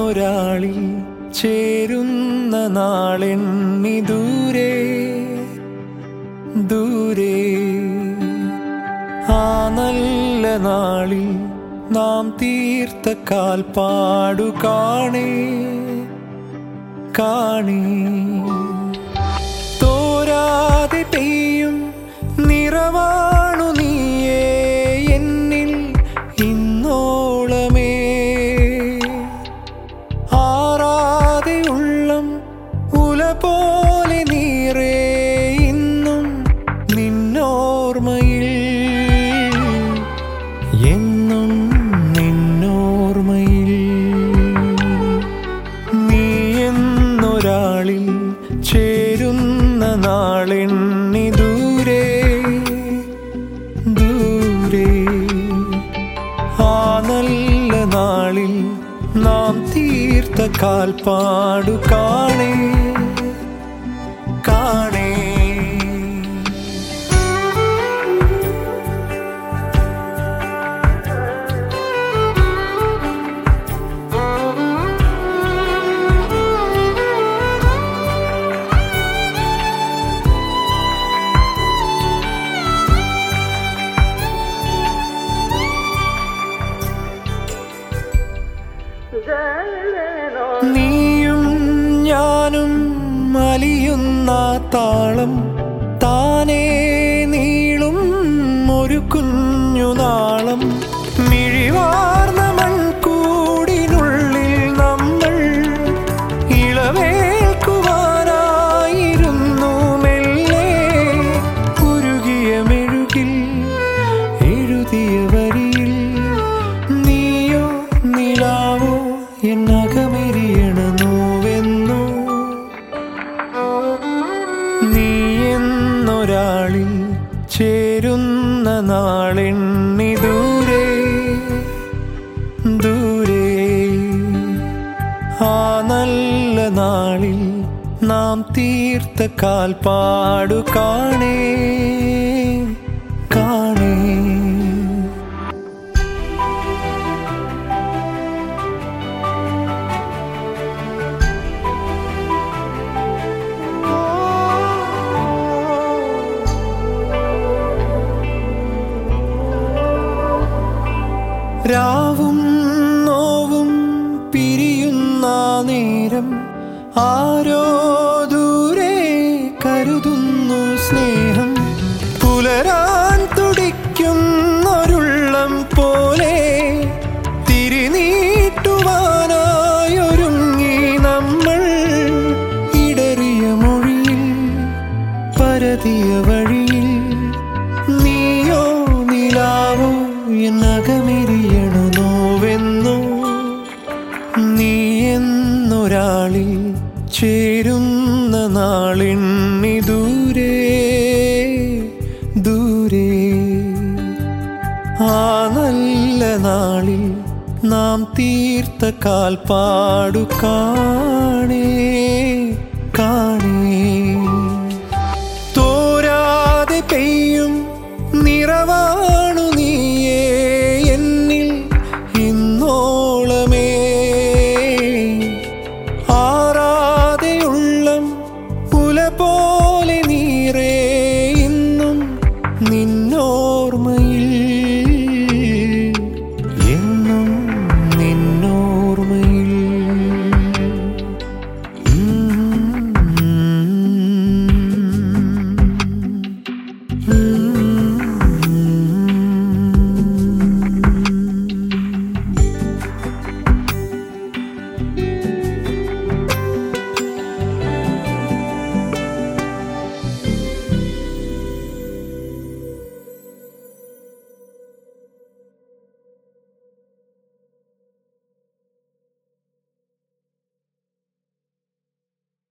എന്നൊരാളിൽ ചേരുന്ന നാളെണ്ണി ദൂരെ ദൂരെ ആ നല്ല നാളിൽ നാം തീർത്ത കാൽപ്പാടു കാണേ കാണേ തോരാതെ പെയ്യും നിറവാണു നീയേ എന്നിൽ ഇന്നോളമേ ആറാതെ ഉള്ളം ഉല പോലെ നീറേ ഇന്നും നിന്നോർമ്മയിൽ എന്നും നിന്നോർമ്മയിൽ നീ എന്നൊരാളിൽ ചേരുന്ന നാളെണ്ണി ദൂരെ ദൂരെ ആ നല്ല നാളിൽ നാം തീർത്ത കാൽപ്പാടു കാണേ കാണേ നീയും ഞാനും അലിയുന്ന താളം താനേ നീളും ഒരു കുഞ്ഞു നാളം മിഴിവാർന്ന മൺകൂടിനുള്ളിൽ നമ്മൾ ഇളവേൽക്കുവാനായിരുന്നു മെല്ലെ ഉരുകിയ മെഴുകിൽ എഴുതിയ വരിയിൽ നീയോ നിലാവോ എന്നകമെരിയണ നോവെന്നോ നീ എന്നൊരാളിൽ ചേരുന്ന നാളെണ്ണി ദൂരെ ദൂരെ ആ നല്ല നാളിൽ നാം തീർത്ത കാൽപ്പാടു കാണേ കാണേ രാവും നോവും പിരിയുന്ന നേരം ആരോ ദൂരെ കരുതുന്നു സ്നേഹം പുലരാൻ തുടിക്കുന്നൊരുള്ളം പോലെ തിരിനീട്ടുവാനായൊരുങ്ങി നമ്മൾ ഇടറിയ മൊഴിയിൽ പരതിയ വഴിയിൽ നീയോ നിലാവോ എന്നകമെരിയണ നോവെന്നോ നീ എന്നൊരാളിൽ ചേരുന്ന നാളിണ്ണി ദൂരെ ദൂരെ ആ നല്ല നാളിൽ നാം തീർത്ത കാൽപ്പാടു കാണേ കാണേ തോരാതെ പെയ്യും നിറവാണു നീയേ എന്നിൽ ഇന്നോളമേ ആറാതെ ഉള്ളം ഉല പോ